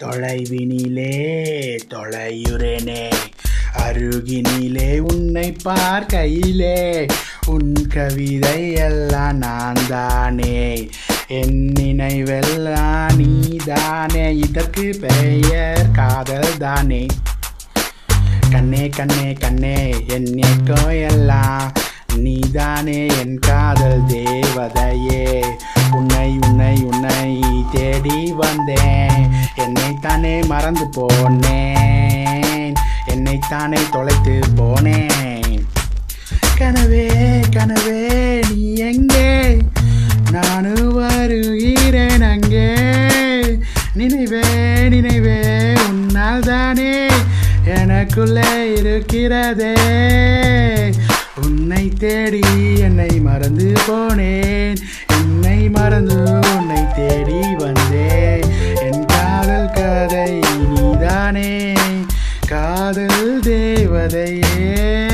தொலைவினிலே தொலையுறேனே அருகினிலே உன்னை பார்க்கையிலே உன் கவிதை எல்லாம் நான் தானே என் நினைவெல்லாம் நீதானே இதற்கு பெயர் காதல் தானே கண்ணே கண்ணே கண்ணே என் ஏக்கம் எல்லாம் நீதானே என் காதல் தேவதையே உன்னை உன்னை உன்னை தேடி வந்தேன் என்னைத்தானே மறந்து போனேன் என்னைத்தானே தொலைத்து போனேன் கனவே கனவே நீ எங்கே நானும் வருகிறேன் அங்கே நினைவே நினைவே உன்னால் தானே எனக்குள்ளே இருக்கிறதே உன்னை தேடி என்னை மறந்து போனேன் என்னை மறந்து உன்னை தேடி வந்தேன் என் காதல் கதை நீதானே காதல் தேவதையே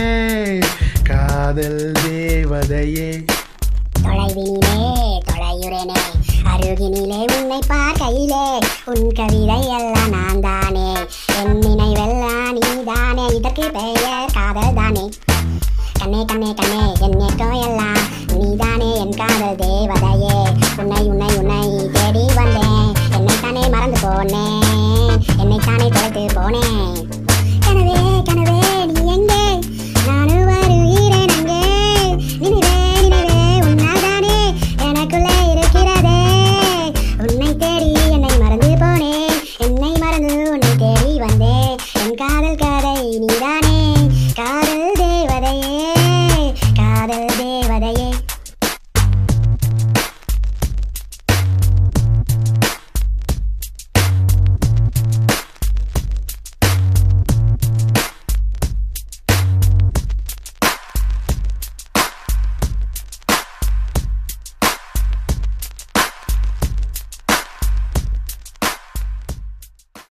காதல் தேவதையே தொலைவினிலே தொலையுறேனே அருகினிலே உன்னை பார்க்கையிலே உன் கவிதை எல்லாம் நான் தானே என் நினைவெல்லாம் நீதானே இதற்கு பெயர் காதல் தானே கண்ணே கண்ணே கண்ணே என் ஏக்கம் எல்லாம் நீதானே என் காதல் தேவதையே உன்னை உன்னை உன்னை தேடி வந்தேன் என்னைத்தானே மறந்து போனேன் என்னைத்தானே தொலைத்து போனேன் கனவே கனவே